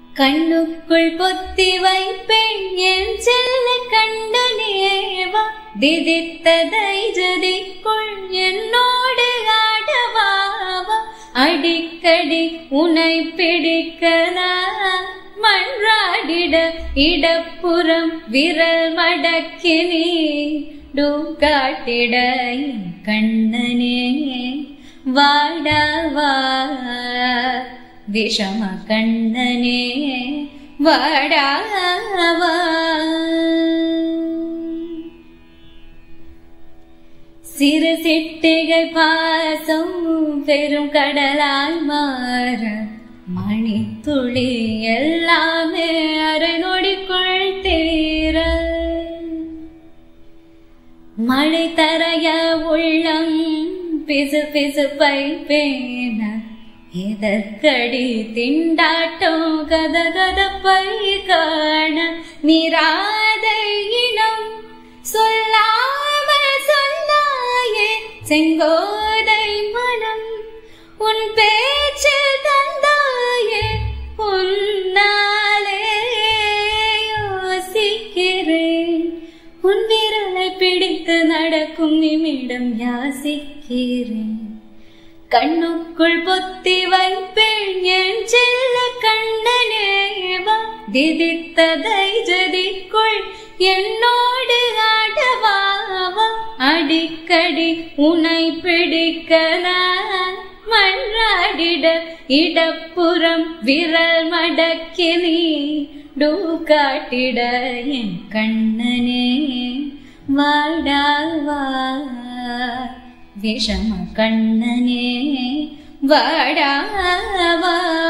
கண்ணுக்குள் பொத்தி வைப்பேன் என் செல்ல கண்டனேவா திதித்ததை ஜதிக்குள் என்னோடு ஆடவாவா அடிக்கடி உனை பிடிக்கலா மன்றாடிட இடப்புறம் விரல் மடக்கினி டூ காட்டிட என் கண்ணனே வாடவா விஷம கண்ணனே வாடாவா சிறு சிட்டுகை பாசம் பெரும் கடலால் மாற மணித்துளி எல்லாமே அரை நொடிக்குள் தீர மழை தரைய உள்ளம் பிசு பிசு பைப்பேன எதற்கடி திண்டாட்டம் கத கதப்பை காண நிராத இனம் சொல்லாமல் சொன்னாயே செங்கோதை மனம் உன் பேச்சு தந்தாயே உன்னாலே யோசிக்கிறேன் உன் விரலை பிடித்து நடக்கும் நிமிடம் யாசிக்கிறேன் கண்ணுக்குள் பொத்தி வைப்பேன் என் செல்ல கண்ணனேவா திதித்ததை ஜதிக்குள் என்னோடு ஆடவாவா அடிக்கடி உனை பிடிக்கலாம் மன்றாடிட இடப்புறம் விரல் மடக்கி நீ டூ காட்டிட என் கண்ணனே வாடாவா விஷம கண்ணனே வாடாவா